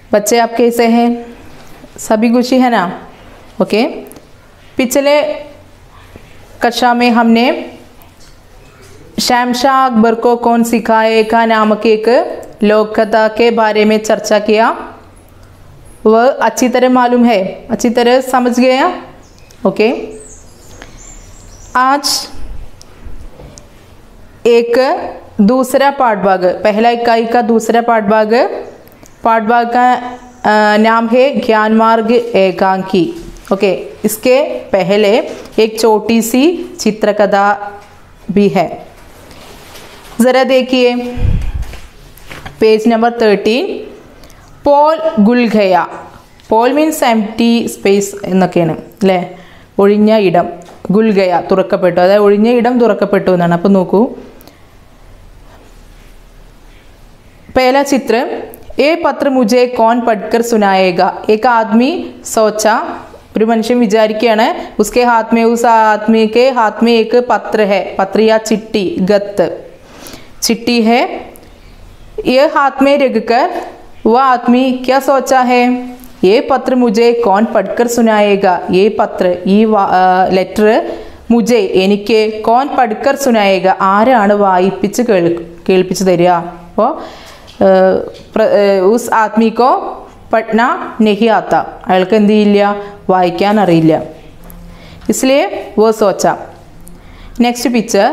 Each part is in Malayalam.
बच्चे आप कैसे हैं सभी खुशी है ना ओके पिछले कक्षा में हमने शमशाह अकबर को कौन सिखाएगा नामक एक लोक कथा के बारे में चर्चा किया वह अच्छी तरह मालूम है अच्छी तरह समझ गया ओके आज एक दूसरा पाठ भाग पहला इकाई का दूसरा पाठ भाग पाठ भाग का अ, नाम है ज्ञान मार्ग एकांकी ओके इसके पहले एक छोटी सी चित्रकथा भी है ज़रा देखिए पेज नंबर थर्टीन പോൾ ഗുൽഖയ പോൾ മീൻസ് എം ടി സ്പേസ് എന്നൊക്കെയാണ് അല്ലേ ഒഴിഞ്ഞ ഇടം ഗുൽഖയ തുറക്കപ്പെട്ടു അതായത് ഒഴിഞ്ഞ ഇടം തുറക്കപ്പെട്ടു എന്നാണ് അപ്പം നോക്കൂ पहला चित्र ए पत्र मुझे कौन पढ़कर सुनाएगा एक आदमी सोचा ഒരു മനുഷ്യൻ വിചാരിക്കുകയാണ് ഉസ്കെ ഹാത്ത് മേ ഉസ് ആദ്മി के हाथ में एक पत्र है पत्र या चिट्ठी गत चिट्ठी है ये हाथ में रखकर वह आदमी क्या सोचा है ये पत्र मुझे कौन पढ़कर सुनाएगा ये पत्र ഈ ലെറ്റർ മുജെ എനിക്ക് കോൺ പഠിക്കർ സുനായേക ആരാണ് വായിപ്പിച്ച് കേൾ കേൾപ്പിച്ച് തരിക അപ്പോൾ ഉസ് ആത്മീക്കോ പഠന നെഹി ആത്ത അയാൾക്ക് എന്ത് ചെയ്യില്ല വായിക്കാൻ അറിയില്ല इसलिए वो सोचा नेक्स्ट पिक्चर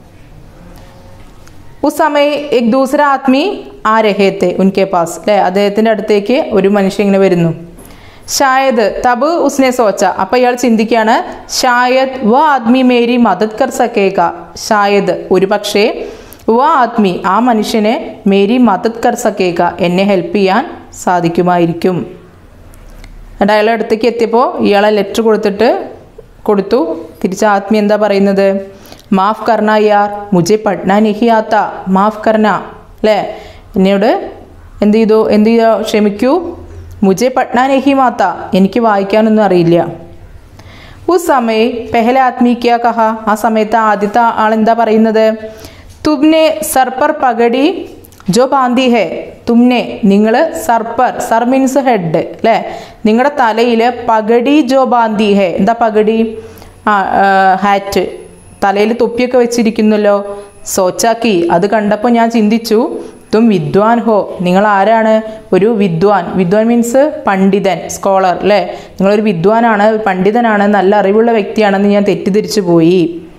उस समय एक दूसरा आदमी ആ രഹേ തെ ഉൻകെ പാസ് അല്ലേ അദ്ദേഹത്തിൻ്റെ അടുത്തേക്ക് ഒരു മനുഷ്യൻ ഇങ്ങനെ വരുന്നു ഷായദ് തബ് ഉസ്നെ സോച്ച അപ്പം ഇയാൾ ചിന്തിക്കുകയാണ് ഷായദ് വ ആദ്മി മേരി മദത് കർ സക്കേക ഷായദ് ഒരു പക്ഷേ വ ആദ്മി ആ മനുഷ്യനെ മേരി മദത് കർ സക്കേക എന്നെ ഹെൽപ്പ് ചെയ്യാൻ സാധിക്കുമായിരിക്കും എന്നിട്ട് അയാളുടെ അടുത്തേക്ക് എത്തിയപ്പോൾ ഇയാളെ ലെറ്റർ കൊടുത്തിട്ട് കൊടുത്തു തിരിച്ച് ആത്മി എന്താ പറയുന്നത് മാഫ് കർണ യാർ മുജെ പഠന നഹി ആത്ത മാഫ് കർണ അല്ലേ എന്നോട് എന്ത് ചെയ്തു എന്ത് ചെയ്തോ ക്ഷമിക്കൂ മുജെ പഠന നഹി മാത്ത എനിക്ക് വായിക്കാനൊന്നും അറിയില്ല ഉസ് സമയ പെഹല ആത്മി ക്യാ കഹ ആ സമയത്ത് ആദ്യത്തെ ആളെന്താ പറയുന്നത് തുമ്നെ സർപ്പർ പകടി ജോ ബാന്തി ഹെ തുമ്നെ നിങ്ങൾ സർപ്പർ സർ മീൻസ് ഹെഡ് അല്ലേ നിങ്ങളുടെ തലയിൽ പകടി ജോ ബാന്തി ഹെ എന്താ പകടി ആ ഹാറ്റ് തലയിൽ തൊപ്പിയൊക്കെ വെച്ചിരിക്കുന്നല്ലോ സോച്ചാക്കി അത് കണ്ടപ്പോൾ ഞാൻ ചിന്തിച്ചു തും വിദ്വാൻ ഹോ നിങ്ങൾ ആരാണ് ഒരു വിദ്വാൻ വിദ്വാൻ മീൻസ് പണ്ഡിതൻ സ്കോളർ അല്ലേ നിങ്ങളൊരു വിദ്വാനാണ് പണ്ഡിതനാണ് നല്ല അറിവുള്ള വ്യക്തിയാണെന്ന് ഞാൻ തെറ്റിദ്ധരിച്ചു പോയി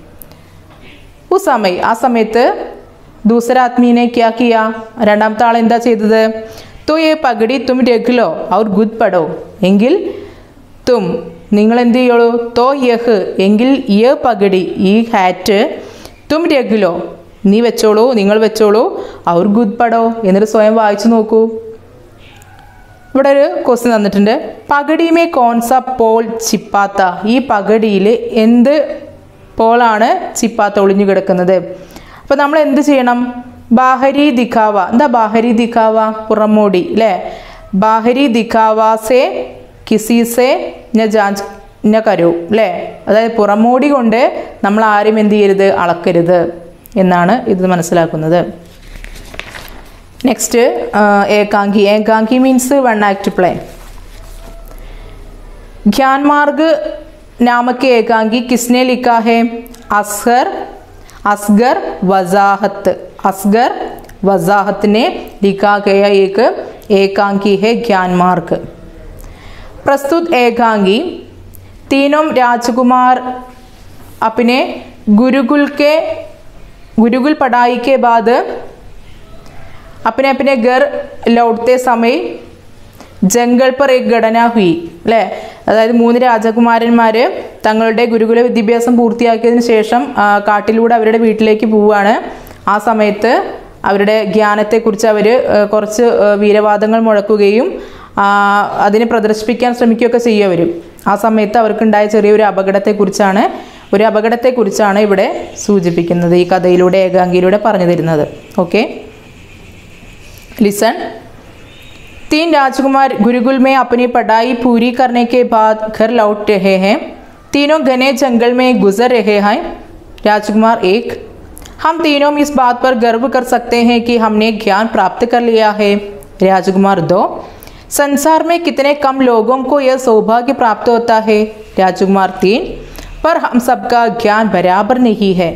ഉസ് സമയ ആ സമയത്ത് ദൂസര ആത്മീനെ ക്യാ കിയ രണ്ടാമത്തെ ആൾ എന്താ ചെയ്തത് തോ ഏ പകടി തും രഘുലോ ഔർ ഗുദ് പടോ എങ്കിൽ തും നിങ്ങൾ എന്ത് ചെയ്യുള്ളൂ തോ യഹ് എങ്കിൽ യ പകടി ഈ ഹാറ്റ് തും രഘുലോ നീ വെച്ചോളൂ നിങ്ങൾ വെച്ചോളൂ ഔർ ഗുദ് പടോ എന്നിട്ട് സ്വയം വായിച്ചു നോക്കൂ ഇവിടെ ഒരു ക്വസ്റ്റ്യൻ തന്നിട്ടുണ്ട് പകടിമേ കോൺസ പോൾ ചിപ്പാത്ത ഈ പകടിയിൽ എന്ത് പോളാണ് ചിപ്പാത്ത ഒളിഞ്ഞു കിടക്കുന്നത് അപ്പോൾ നമ്മൾ എന്ത് ചെയ്യണം ബാഹരി ദിഖാവ എന്താ ബാഹരി ദിഖാവ പുറമോടി അല്ലേ ബാഹരി ദിഖാവാസെ കിസീസെ ന ജാഞ്ച് ന കരു അല്ലേ അതായത് പുറമോടി കൊണ്ട് നമ്മൾ ആരും എന്ത് ചെയ്യരുത് അളക്കരുത് എന്നാണ് ഇത് മനസ്സിലാക്കുന്നത് നെക്സ്റ്റ് ഏകാംഗി ഏകാംഗി മീൻസ് വൺ ആക്ട് പ്ലേ ज्ञान मार्ग नामक के एकांगी किसने लिखा है असगर असगर वजाहत असगर वजाहत ने लिखा गया एक एकांकी है ज्ञान मार्ग प्रस्तुत एकांगी तीनों राजकुमार अपने गुरुकुल के गुरुकुल पढ़ाई के बाद अपने अपने घर लौटते समय ജംഗൾ पर एक ഘടന हुई അല്ലേ അതായത് മൂന്ന് രാജകുമാരന്മാർ തങ്ങളുടെ ഗുരുകുല വിദ്യാഭ്യാസം പൂർത്തിയാക്കിയതിന് ശേഷം ആ, കാട്ടിലൂടെ അവരുടെ വീട്ടിലേക്ക് പോവുകയാണ് ആ സമയത്ത് അവരുടെ ജ്ഞാനത്തെക്കുറിച്ച് അവർ കുറച്ച് ആ, വീരവാദങ്ങൾ മുഴക്കുകയും ആ, അതിനെ പ്രദർശിപ്പിക്കാൻ ശ്രമിക്കുകയൊക്കെ ചെയ്യും അവർ ആ സമയത്ത് അവർക്കുണ്ടായ ചെറിയൊരു അപകടത്തെക്കുറിച്ചാണ് ഒരു അപകടത്തെക്കുറിച്ചാണ് ഇവിടെ സൂചിപ്പിക്കുന്നത് ഈ കഥയിലൂടെ ഏകാംഗിയിലൂടെ പറഞ്ഞു തരുന്നത് ഓക്കെ लिसन तीन राजकुमार गुरुकुल में अपनी पढ़ाई पूरी करने के बाद घर लौट रहे हैं तीनों घने जंगल में गुजर रहे हैं राजकुमार एक हम तीनों इस बात पर गर्व कर सकते हैं कि हमने ज्ञान प्राप्त कर लिया है राजकुमार दो संसार में कितने कम लोगों को यह सौभाग्य प्राप्त होता है राजकुमार तीन पर हम सबका ज्ञान बराबर नहीं है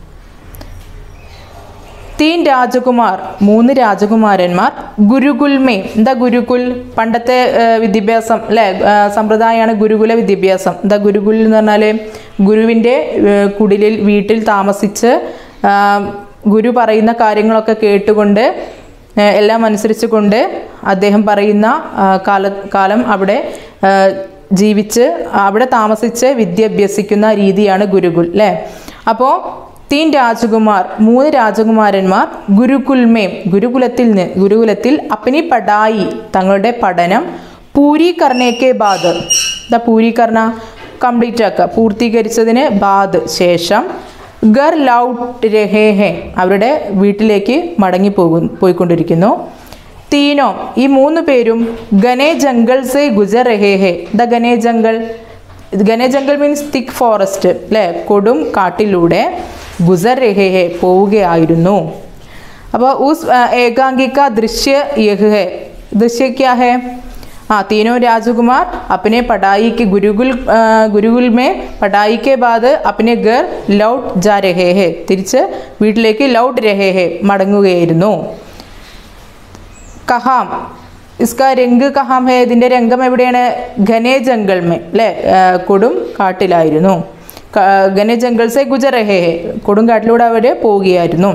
തീൻ രാജകുമാർ മൂന്ന് രാജകുമാരന്മാർ ഗുരുകുൽമേ എന്താ ഗുരുകുൽ പണ്ടത്തെ ആ, വിദ്യാഭ്യാസം അല്ലേ ആ, സമ്പ്രദായമാണ് ഗുരുകുല വിദ്യാഭ്യാസം എന്താ ഗുരുകുൽ എന്ന് പറഞ്ഞാൽ ഗുരുവിൻ്റെ ആ, കുടിലിൽ വീട്ടിൽ താമസിച്ച് ആ, ഗുരു പറയുന്ന കാര്യങ്ങളൊക്കെ കേട്ടുകൊണ്ട് ആ, എല്ലാം അനുസരിച്ചുകൊണ്ട് അദ്ദേഹം പറയുന്ന ആ, കാല കാലം അവിടെ ആ, ജീവിച്ച് അവിടെ താമസിച്ച് വിദ്യ അഭ്യസിക്കുന്ന രീതിയാണ് ഗുരുകുൽ അല്ലേ അപ്പോൾ തീൻ രാജകുമാർ മൂന്ന് രാജകുമാരന്മാർ ഗുരുകുൽമേം ഗുരുകുലത്തിൽ നിന്ന് ഗുരുകുലത്തിൽ അപ്പനി പടായി തങ്ങളുടെ പഠനം പൂരി കർണേക്കെ ബാദ് ദ പൂരി കർണ കംപ്ലീറ്റ് ആക്കുക പൂർത്തീകരിച്ചതിന് ബാദ് ശേഷം ഗർ ലൗട്ട് രഹേ ഹെ അവരുടെ വീട്ടിലേക്ക് മടങ്ങി പോകും പോയിക്കൊണ്ടിരിക്കുന്നു തീനോ ഈ മൂന്ന് പേരും ഗനേ ജംഗൾ സെ ഗുജർ രഹേ ഹെ ദ ഗനേ ജംഗൾ ഗനേ ജംഗൽ മീൻസ് തിക് ഫോറസ്റ്റ് അല്ലേ കൊടും കാട്ടിലൂടെ ഗുസർ രഹേ ഹെ പോവുകയായിരുന്നു അപ്പോൾ ഉസ് ആ, ഏകാംഗിക ദൃശ്യ യഹ് ഹെ ദൃശ്യ ക്യാ ഹെ हाँ तीनों राजकुमार अपने पढ़ाई के गुरुकुल आ, गुरुकुल में पढ़ाई के बाद अपने घर ലൗട്ട് ജാ രഹേ ഹെ തിരിച്ച് വീട്ടിലേക്ക് ലൗട്ട് രഹേ ഹെ മടങ്ങുകയായിരുന്നു കഹാം ഇസ്ക രംഗ് കഹാം ഹേ ഇതിൻ്റെ രംഗം എവിടെയാണ് ഘനേ ജംഗൾ മേ അല്ലേ ആ, കൊടും കാട്ടിലായിരുന്നു ക- ഘനേ ജംഗൾ സെ ഗുജർ രഹേ ഹെ കൊടും കാട്ടിലൂടെ അവർ പോവുകയായിരുന്നു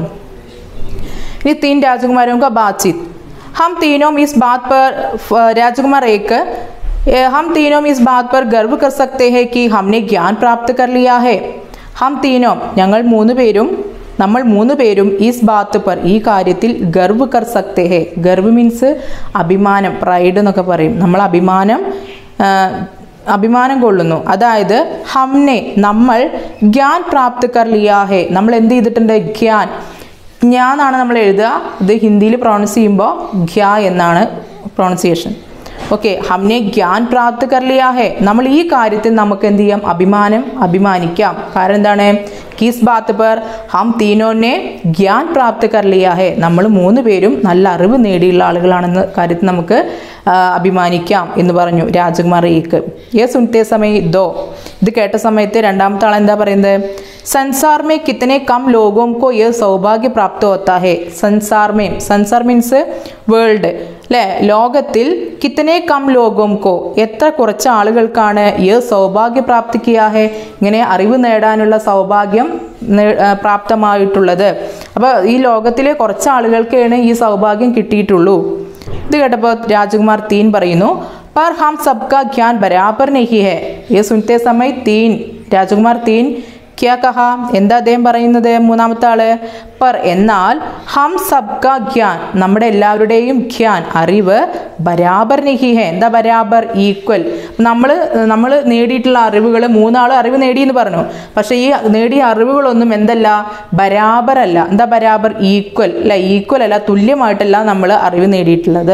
ये तीन राजकुमारों का बातचीत हम तीनों इस बात पर फ- राजकुमार एक ए, हम तीनों इस बात पर गर्व कर सकते हैं कि हमने ज्ञान प्राप्त कर लिया है हम तीनों ഞങ്ങൾ മൂന്ന് പേരും നമ്മൾ മൂന്ന് പേരും ഈസ് ബാത്ത് പർ ഈ കാര്യത്തിൽ ഗർവ് കർ സക്തേ ഹേ ഗർവ് മീൻസ് അഭിമാനം പ്രൈഡ് എന്നൊക്കെ പറയും നമ്മൾ അഭിമാനം ആ, അഭിമാനം കൊള്ളുന്നു അതായത് ഹംനെ നമ്മൾ ജ്ഞാൻ പ്രാപ്ത് കർ ലിയാ ഹേ നമ്മൾ എന്ത് ചെയ്തിട്ടുണ്ട് ജ്ഞാൻ ജ്ഞാ എന്നാണ് നമ്മൾ എഴുതുക ഇത് ഹിന്ദിയിൽ പ്രൊണൗൺസ് ചെയ്യുമ്പോൾ ഘ്യ എന്നാണ് പ്രൊണൗൺസിയേഷൻ ഓക്കെ ഹംനെ ജ്ഞാൻ പ്രാപ്ത് കർ ലിയാ ഹേ നമ്മൾ ഈ കാര്യത്തിൽ നമുക്ക് എന്ത് ചെയ്യാം അഭിമാനം അഭിമാനിക്കാം കാരണം എന്താണ് കിസ് ബാത്ത് പർ ഹം തീനോനെ ജ്ഞാൻ പ്രാപ്ത് കർ ലിയാ ഹേ നമ്മൾ മൂന്ന് പേരും നല്ല അറിവ് നേടിയുള്ള ആളുകളാണെന്ന കാര്യത്തിൽ നമുക്ക് ആ, അഭിമാനിക്കാം എന്ന് പറഞ്ഞു രാജകുമാർ ഈക്ക് ഏ സുനത്തെ സമയം ദോ ഇത് കേട്ട സമയത്ത് രണ്ടാമത്തെ ആൾ എന്താ പറയുന്നത് संसार में कितने कम लोगों को यह सौभाग्य प्राप्त होता है संसार में संसार മീൻസ് വേൾഡ് അല്ലേ ലോകത്തിൽ കിത്തനെ കം ലോകം കോ എത്ര കുറച്ച് ആളുകൾക്കാണ് ഈ സൗഭാഗ്യ പ്രാപ്തിക്കുക ഹേ ഇങ്ങനെ അറിവ് നേടാനുള്ള സൗഭാഗ്യം നേ- ആ, പ്രാപ്തമായിട്ടുള്ളത് അപ്പോൾ ഈ ലോകത്തിലെ കുറച്ച് ആളുകൾക്കാണ് ഈ സൗഭാഗ്യം കിട്ടിയിട്ടുള്ളൂ ഇത് കേട്ടപ്പോൾ രാജകുമാർ തീൻ പറയുന്നു पर हम सबका ज्ञान बराबर नहीं है ये सुनते समय तीन രാജകുമാർ തീൻ ക്യാ കഹ എന്താ അദ്ദേഹം പറയുന്നത് മൂന്നാമത്തെ ആള് പർ എന്നാൽ ഹം സബ്ക ഗ്യാൻ നമ്മുടെ എല്ലാവരുടെയും ഗ്യാൻ അറിവ് ബരാബർ നിഹി ഹെ എന്താ ബരാബർ ഈക്വൽ നമ്മൾ നമ്മൾ നേടിയിട്ടുള്ള അറിവുകൾ മൂന്നാൾ അറിവ് നേടി എന്ന് പറഞ്ഞു പക്ഷേ ഈ നേടിയ അറിവുകളൊന്നും എന്തല്ല ബരാബർ അല്ല എന്താ ബരാബർ ഈക്വൽ അല്ല ഈക്വൽ അല്ല തുല്യമായിട്ടല്ല നമ്മൾ അറിവ് നേടിയിട്ടുള്ളത്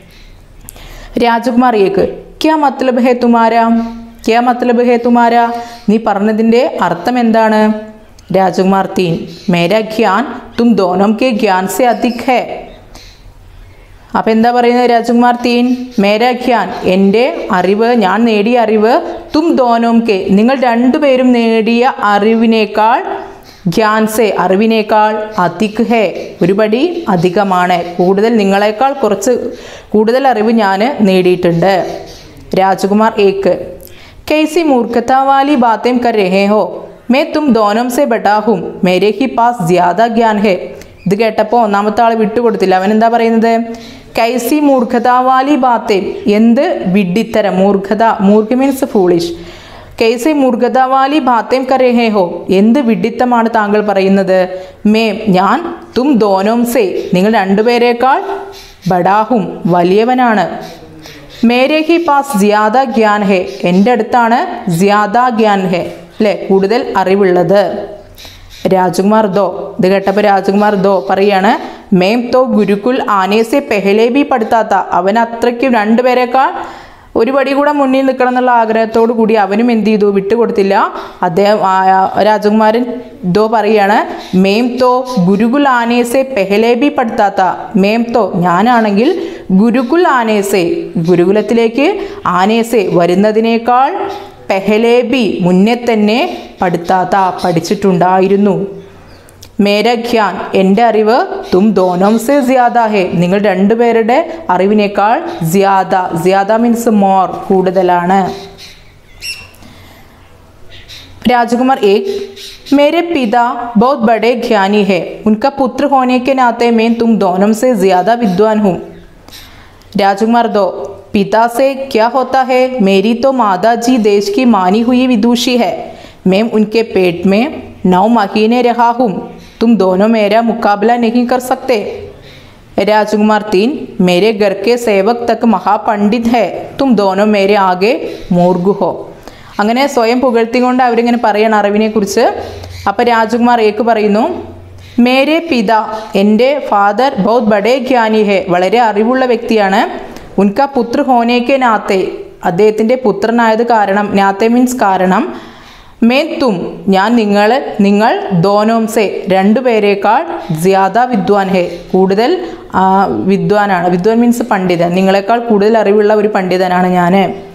രാജകുമാർ ഏക്ക് ക്യാ മത്ലബ് ഹേ തുമാര ക്യാ മത്ലബ് ഹേ തുമാര നീ പറഞ്ഞതിൻ്റെ അർത്ഥം എന്താണ് രാജകുമാർ തീൻ മേരാ ഗ്യാൻ തും ദോനം കെ ഗ്യാൻ സെ അധിക് ഹേ അപ്പം എന്താ പറയുന്നത് രാജകുമാർ തീൻ മേരാ ഖ്യാൻ എൻ്റെ അറിവ് ഞാൻ നേടിയ അറിവ് തും ദോനോം കെ നിങ്ങൾ രണ്ടുപേരും നേടിയ അറിവിനേക്കാൾ ഗ്യാൻസെ അറിവിനേക്കാൾ അധിക് ഹേ ഒരുപടി അധികമാണ് കൂടുതൽ നിങ്ങളെക്കാൾ കുറച്ച് കൂടുതൽ അറിവ് ഞാൻ നേടിയിട്ടുണ്ട് രാജകുമാർ ഏക്ക് कैसी मूर्खता वाली बातें कर रहे हो मैं तुम दोनों से बटा हूँ मेरे ही पास ज्यादा ज्ञान है ഇത് കേട്ടപ്പോൾ ഒന്നാമത്തെ ആൾ വിട്ടുകൊടുത്തില്ല അവൻ എന്താ പറയുന്നത് കൈസി മൂർഖതാവാലി ബാത്തെ എന്ത് വിഡ്ഢിത്തരം മൂർഖത മൂർഖ മീൻസ് ഫൂളിഷ് കൈസി മൂർഖതാവാലി ബാത്തേം കരേഹേ ഹോ എന്ത് വിഡ്ഢിത്തമാണ് താങ്കൾ പറയുന്നത് മേം ഞാൻ തും ദോനോം സേ നിങ്ങൾ രണ്ടുപേരേക്കാൾ ബഡാഹും വലിയവനാണ് മേരെ ഹി പാസ് ജ്യാദ ഗ്യാൻ ഹെ എൻ്റെ അടുത്താണ് ജ്യാദ ഗ്യാൻ ഹെ അല്ലേ കൂടുതൽ അറിവുള്ളത് രാജകുമാർ ദോ ഇത് കേട്ടപ്പോൾ രാജകുമാർ ദോ പറയാണ് മേം തോ ഗുരുകുൽ ആനേസെ പെഹലെ ബി പഠിത്താത്ത അവൻ അത്രയ്ക്കും രണ്ടുപേരെക്കാൾ ഒരു പടി കൂടെ മുന്നിൽ നിൽക്കണം എന്നുള്ള ആഗ്രഹത്തോടു കൂടി അവനും എന്ത് ചെയ്തു വിട്ടുകൊടുത്തില്ല അദ്ദേഹം ആ, ആ, രാജകുമാരൻ ദോ പറയാണ് മേം തോ ഗുരുകുൽ ആനേസെ പെഹലെ ബി പഠിത്താത്ത മേം തോ ഞാനാണെങ്കിൽ ഗുരുകുൽ ആനേസെ ഗുരുകുലത്തിലേക്ക് ആനേസെ വരുന്നതിനേക്കാൾ പെഹലേബി മുന്നേ തന്നെ പഠിത്താത്ത പഠിച്ചിട്ടുണ്ടായിരുന്നു മേര ഖ്യാൻ എൻ്റെ അറിവ് തും ദോനം സെ ജ്യാദ ഹെ നിങ്ങൾ രണ്ടുപേരുടെ അറിവിനേക്കാൾ ജ്യാദ ജ്യാദ മീൻസ് മോർ കൂടുതലാണ് राजकुमार एक मेरे पिता बहुत बड़े ज्ञानी है उनका पुत्र होने के नाते मैं तुम दोनों से ज़्यादा विद्वान हूँ राजकुमार दो पिता से क्या होता है मेरी तो माता जी देश की मानी हुई विदुषी है मैं उनके पेट में नौ महीने रहा हूँ तुम दोनों मेरा मुकाबला नहीं कर सकते राजकुमार तीन मेरे घर के सेवक तक महापंडित है तुम दोनों मेरे आगे मूर्ख हो അങ്ങനെ സ്വയം പുകഴ്ത്തിക്കൊണ്ട് അവരിങ്ങനെ പറയണം അറിവിനെ കുറിച്ച് അപ്പം രാജകുമാർ ഏക്ക് പറയുന്നു മേരെ പിത എൻ്റെ ഫാദർ ബൗത് ബഡേ ജ്ഞാനി ഹെ വളരെ അറിവുള്ള വ്യക്തിയാണ് ഉൻക പുത്ര ഹോനേക്കെ നാത്തെ അദ്ദേഹത്തിൻ്റെ പുത്രനായത് കാരണം നാത്തെ മീൻസ് കാരണം മേ തും ഞാൻ നിങ്ങൾ നിങ്ങൾ ദോനോംസെ രണ്ടുപേരേക്കാൾ ജ്യാദ വിദ്വാൻ ഹെ കൂടുതൽ ആ, വിദ്വാനാണ് വിദ്വാൻ മീൻസ് പണ്ഡിതൻ നിങ്ങളെക്കാൾ കൂടുതൽ അറിവുള്ള ഒരു പണ്ഡിതനാണ് ഞാൻ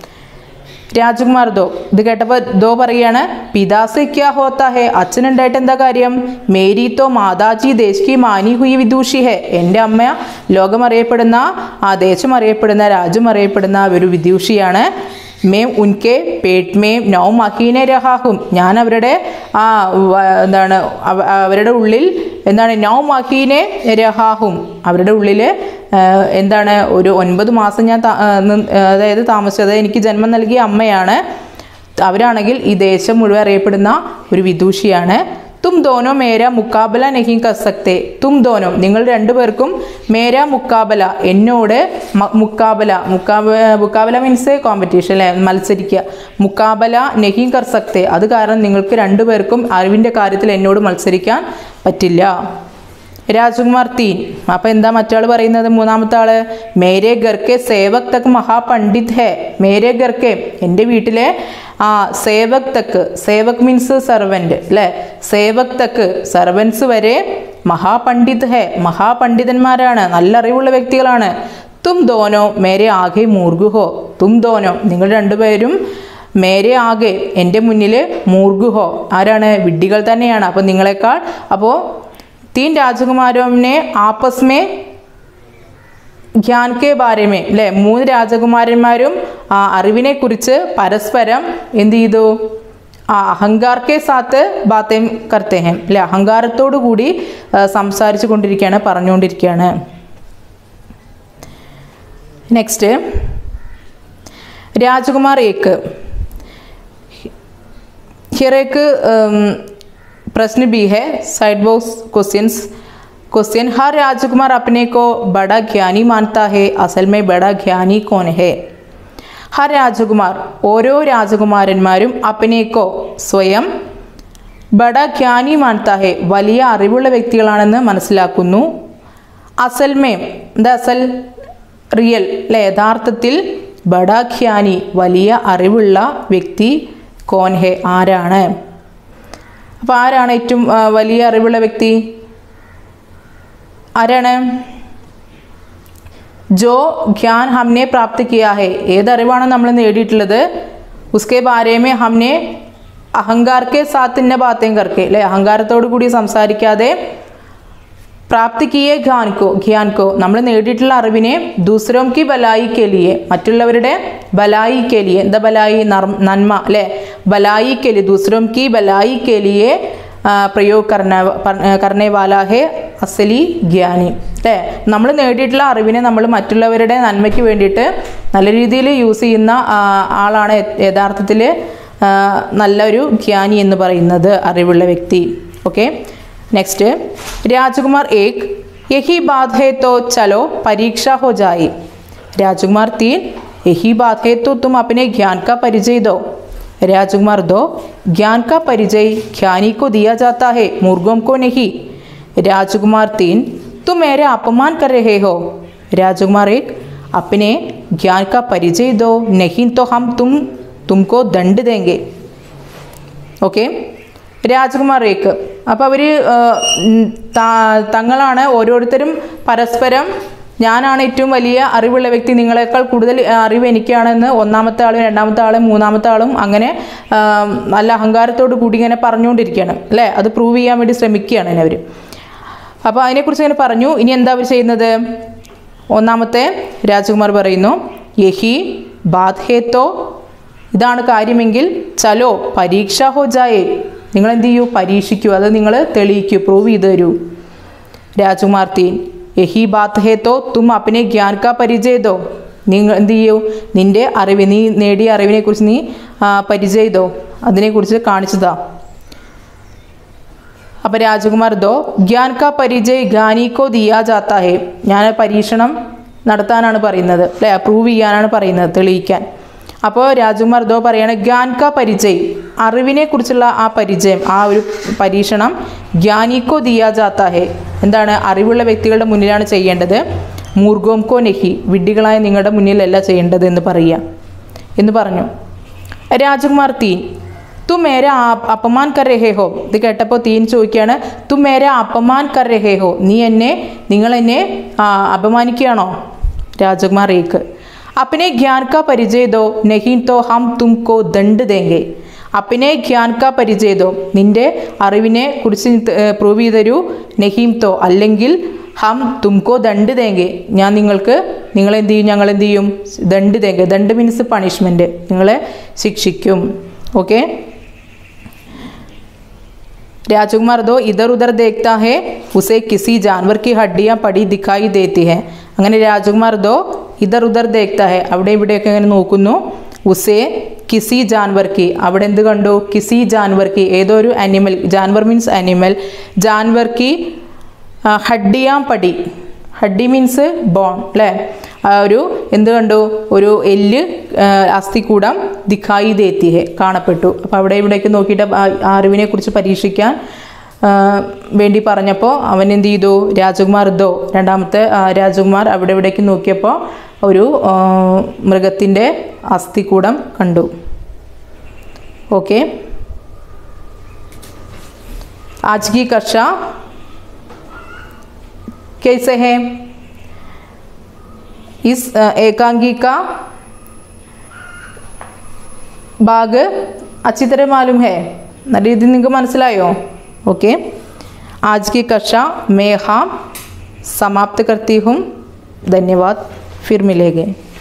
രാജകുമാർ ദോ ഇത് കേട്ടപ്പോൾ ദോ പറയാണ് പിതാസെ ക്യാ ഹോത്താ ഹെ അച്ഛനുണ്ടായിട്ട് എന്താ കാര്യം മേരി തോ മാതാജി ദേശ് കി മാനി ഹുയി വിദൂഷി ഹെ എൻ്റെ അമ്മ ലോകം അറിയപ്പെടുന്ന ആ ദേശം അറിയപ്പെടുന്ന രാജ്യം അറിയപ്പെടുന്ന ഒരു വിദൂഷിയാണ് മേം ഉൻകെ പേട്ട് മേം നൗ മഹീനെ രഹാഹും ഞാൻ അവരുടെ ആ വ- എന്താണ് അവ- അവരുടെ ഉള്ളിൽ എന്താണ് നൗ മഹീനെ രഹാഹും അവരുടെ ഉള്ളിൽ എന്താണ് ഒരു ഒൻപത് മാസം ഞാൻ താ- ആ, നി- അതായത് താമസിച്ചത് എനിക്ക് ജന്മം നൽകിയ അമ്മയാണ് അവരാണെങ്കിൽ ഈ ദേശം മുഴുവൻ അറിയപ്പെടുന്ന ഒരു വിദൂഷിയാണ് തും ദോനോ മേര മുക്കാബല നഹി കർ സക്തെ തും ദോനോ നിങ്ങൾ രണ്ടുപേർക്കും മേര മുക്കാബല എന്നോട് മ- മുക്കാബല മുക്കാബ മുക്കാബല മീൻസ് കോമ്പറ്റീഷൻ അല്ലേ മത്സരിക്കുക മുക്കാബല നഹി കർ സക്തെ അത് കാരണം നിങ്ങൾക്ക് രണ്ടുപേർക്കും അറിവിൻ്റെ കാര്യത്തിൽ എന്നോട് മത്സരിക്കാൻ പറ്റില്ല രാജകുമാർ തീൻ അപ്പൊ എന്താ മറ്റാൾ പറയുന്നത് മൂന്നാമത്തെ ആള് മേരെ ഗർക്കെ സേവക് തക് മഹാപണ്ഡിത് ഹെ മേരെ ഗർക്കെ എൻ്റെ വീട്ടിലെ ആ സേവക് തക്ക് സേവക് മീൻസ് സർവൻറ്റ് അല്ലേ സേവക് തക്ക് സർവൻസ് വരെ മഹാപണ്ഡിത് ഹെ മഹാപണ്ഡിതന്മാരാണ് നല്ല അറിവുള്ള വ്യക്തികളാണ് തും ദോനോ മേരെ ആകെ മൂർഗുഹോ തും ദോനോ നിങ്ങൾ രണ്ടുപേരും മേരെ ആകെ എൻ്റെ മുന്നിൽ മൂർഗുഹോ ആരാണ് വിഡ്ഢികൾ തന്നെയാണ് അപ്പോൾ നിങ്ങളെക്കാൾ അപ്പോൾ तीन രാജകുമാരോं ने आपस में ജ്ഞാൻ കെ ബാരമേ അല്ലേ മൂന്ന് രാജകുമാരന്മാരും ആ അറിവിനെ കുറിച്ച് പരസ്പരം എന്ത് ചെയ്തു ആ അഹങ്കാർ കെ സാത്ത് ബാത്തേം കർത്തേ ഹം അല്ലെ അഹങ്കാരത്തോടു കൂടി ആ, സംസാരിച്ചു കൊണ്ടിരിക്കുകയാണ് പറഞ്ഞുകൊണ്ടിരിക്കുകയാണ് നെക്സ്റ്റ് രാജകുമാർ ഏക്ക് हियर एक अम, प्रश्न भी है साइड बॉक्स क्वेश्चंस क्वेश्चन हर राजकुमार अपने को बड़ा ज्ञानी मानता है असल में बड़ा ज्ञानी कौन है ഹർ രാജകുമാർ ഓരോ രാജകുമാരന്മാരും അപ്പനേക്കോ സ്വയം ബഡ ജ്ഞാനി മാൻതാഹെ വലിയ അറിവുള്ള വ്യക്തികളാണെന്ന് മനസ്സിലാക്കുന്നു അസൽമേം എന്താ അസൽ റിയൽ അല്ലെ യഥാർത്ഥത്തിൽ ബഡ ഖ്യാനി വലിയ അറിവുള്ള വ്യക്തി കോൻ ഹെ ആരാണ് അപ്പോൾ ആരാണ് ഏറ്റവും ആ, വലിയ അറിവുള്ള വ്യക്തി ആരാണ് ജോ ജ്ഞാൻ ഹംനെ പ്രാപ്തി കിയാ ഹെ ഏതറിവാണ് നമ്മൾ നേടിയിട്ടുള്ളത് ഉസ്കെ ബാരേമേ ഹംനെ അഹങ്കാർ കെ സാത്തിൻ്റെ ബാത്തേം കർക്കെ അല്ലെ അഹങ്കാരത്തോടു കൂടി സംസാരിക്കാതെ പ്രാപ്തി കിയേ ജ്ഞാൻ കോ ജ്ഞാൻ കോ നമ്മൾ നേടിയിട്ടുള്ള അറിവിനെ ദൂസരോം കി ബലായി കെലിയെ മറ്റുള്ളവരുടെ ബലായി കെലിയെ എന്താ ബലായി നർ- നന്മ അല്ലെ ബലായി കെലി ദൂസരോം കി ബലായി കെലിയെ പ്രयोग करने करने वाला है അസലി ജ്ഞാനി അല്ലേ നമ്മൾ നേടിയിട്ടുള്ള അറിവിനെ നമ്മൾ മറ്റുള്ളവരുടെ നന്മയ്ക്ക് വേണ്ടിയിട്ട് നല്ല രീതിയിൽ യൂസ് ചെയ്യുന്ന ആ, ആളാണ് യഥാർത്ഥത്തിൽ നല്ലൊരു ജ്ഞാനി എന്ന് പറയുന്നത് അറിവുള്ള വ്യക്തി ഓക്കെ നെക്സ്റ്റ് രാജകുമാർ ഏക് യഹി ബാത് ഹേ തോ ചലോ പരീക്ഷ ഹോ ജായി राजकुमार तीन यही बात है तो तुम अपने ज्ञान का परिचय दो राजकुमार दो ज्ञान का परिचय ज्ञानी को दिया जाता है मूर्खों को नहीं राजकुमार तीन तुम मेरा अपमान कर रहे हो राजकुमार एक अपने ज्ञान का परिचय दो नहीं तो हम तुम तुमको दंड देंगे ഓക്കെ രാജകുമാർ ഏക്ക് അപ്പോൾ അവർ തങ്ങളാണ് ഓരോരുത്തരും പരസ്പരം ഞാനാണ് ഏറ്റവും വലിയ അറിവുള്ള വ്യക്തി നിങ്ങളെക്കാൾ കൂടുതൽ ആ, അറിവ് എനിക്കാണെന്ന് ഒന്നാമത്തെ ആളും രണ്ടാമത്തെ ആളും മൂന്നാമത്തെ ആളും അങ്ങനെ ആ, നല്ല അഹങ്കാരത്തോട് കൂടി ഇങ്ങനെ പറഞ്ഞുകൊണ്ടിരിക്കുകയാണ് അല്ലേ അത് പ്രൂവ് ചെയ്യാൻ വേണ്ടി ശ്രമിക്കുകയാണ് ഇനി അവർ അപ്പോൾ അതിനെക്കുറിച്ച് ഇങ്ങനെ പറഞ്ഞു ഇനി എന്താ അവർ ചെയ്യുന്നത് ഒന്നാമത്തെ രാജകുമാർ പറയുന്നു യഹി ബാത് ഹേത്തോ ഇതാണ് കാര്യമെങ്കിൽ ചലോ പരീക്ഷ ഹോ ജായേ നിങ്ങൾ എന്ത് ചെയ്യൂ പരീക്ഷിക്കൂ അത് നിങ്ങൾ തെളിയിക്കൂ പ്രൂവ് ചെയ്ത് തരൂ രാജകുമാർ തീൻ യഹി ബാത് ഹേ തോ തും അപ്പനെ ജ്ഞാൻ കാ പരിചയ ദോ നിങ്ങൾ എന്ത് ചെയ്യൂ നിന്റെ അറിവ് നീ നേടിയ അറിവിനെ കുറിച്ച് നീ ആ, പരിചയ ദോ അതിനെക്കുറിച്ച് കാണിച്ചതാ അപ്പൊ രാജകുമാർ ദോ ജ്ഞാൻ കാ പരിചയ് ജ്ഞാനിക്കോ ദിയാ ജാത്ത ഹേ ഞാൻ പരീക്ഷണം നടത്താനാണ് പറയുന്നത് അല്ലെ അപ്രൂവ് ചെയ്യാനാണ് പറയുന്നത് തെളിയിക്കാൻ അപ്പോൾ രാജകുമാർ ദോ പറയാണ് ജ്ഞാൻ കാ പരിചയ് അറിവിനെ കുറിച്ചുള്ള ആ പരിചയം ആ ഒരു പരീക്ഷണം ജ്ഞാനിക്കോ ദിയാ ജാത്ത ഹേ എന്താണ് അറിവുള്ള വ്യക്തികളുടെ മുന്നിലാണ് ചെയ്യേണ്ടത് മൂർഗോം കോ നെഹി വിഡ്ഢികളായ നിങ്ങളുടെ മുന്നിലല്ല ചെയ്യേണ്ടത് എന്ന് പറയുക എന്ന് പറഞ്ഞു രാജകുമാർ തീൻ തു മേര ആ- അപമാൻ കർ രഹേ ഹോ ഇത് കേട്ടപ്പോൾ തീൻ ചോദിക്കുകയാണ് തു മേര അപമാൻ കർ രഹേ ഹോ നീ എന്നെ നിങ്ങൾ എന്നെ ആ, അപമാനിക്കുകയാണോ രാജകുമാർ ഏക്ക് അപ്പനെ ജ്ഞാൻ കാ പരിചയ ദോ നഹീൻ തോ ഹം തുംകോ ദണ്ഡ് ദേങ്കെ അപ്പനെ ജ്ഞാൻ കാ പരിചയ ദോ നിന്റെ അറിവിനെ കുറിച്ച് പ്രൂവ് ചെയ്ത് തരൂ നഹീം തോ അല്ലെങ്കിൽ ഹം തുംകോ ദണ്ഡ് ദേങ്കെ ഞാൻ നിങ്ങൾക്ക് നിങ്ങൾ എന്ത് ചെയ്യും ഞങ്ങൾ എന്ത് ചെയ്യും ദണ്ഡ് ദേങ്കെ ദണ്ഡ് മീൻസ് പണിഷ്മെൻറ്റ് നിങ്ങളെ ശിക്ഷിക്കും ഓക്കെ राजकुमार दो इधर उधर देखता है उसे किसी जानवर की हड्डियां पड़ी दिखाई देती है അങ്ങനെ രാജകുമാർ ദോ ഇതർ ഉദർ ദേഖ്ത ഹെ അവിടെ ഇവിടെയൊക്കെ ഇങ്ങനെ നോക്കുന്നു ഉസേ കിസി ജാൻവർ കി അവിടെ എന്ത് കണ്ടു കിസി ജാൻവർ കി ഏതോ ഒരു അനിമൽ ജാൻവർ മീൻസ് അനിമൽ ജാൻവർ കി ആ, ഹഡ്ഡിയാം പടി ഹഡ്ഡി മീൻസ് ബോൺ അല്ലേ ആ ഒരു എന്ത് കണ്ടു ഒരു എല്ല് ആ, അസ്ഥികൂടം ദിഖായി ദേത്തി ഹെ കാണപ്പെട്ടു അപ്പോൾ അവിടെ ഇവിടേക്ക് നോക്കിയിട്ട് ആ ആ അറിവിനെ കുറിച്ച് പരീക്ഷിക്കാൻ ആ, വേണ്ടി പറഞ്ഞപ്പോൾ അവൻ എന്ത് ചെയ്തു രാജകുമാർ ദോ രണ്ടാമത്തെ ആ, രാജകുമാർ അവിടെ ഇവിടേക്ക് നോക്കിയപ്പോൾ ഒരു ആ, മൃഗത്തിൻ്റെ അസ്ഥികൂടം കണ്ടു ഓക്കെ आज की कक्षा कैसे है इस अ, एकांगी का ഭാഗ് अच्छी तरह मालूम है നല്ല രീതിയിൽ നിങ്ങൾക്ക് മനസ്സിലായോ ഓക്കെ आज की कक्षा मैं यहाँ समाप्त करती हूँ धन्यवाद फिर मिलेंगे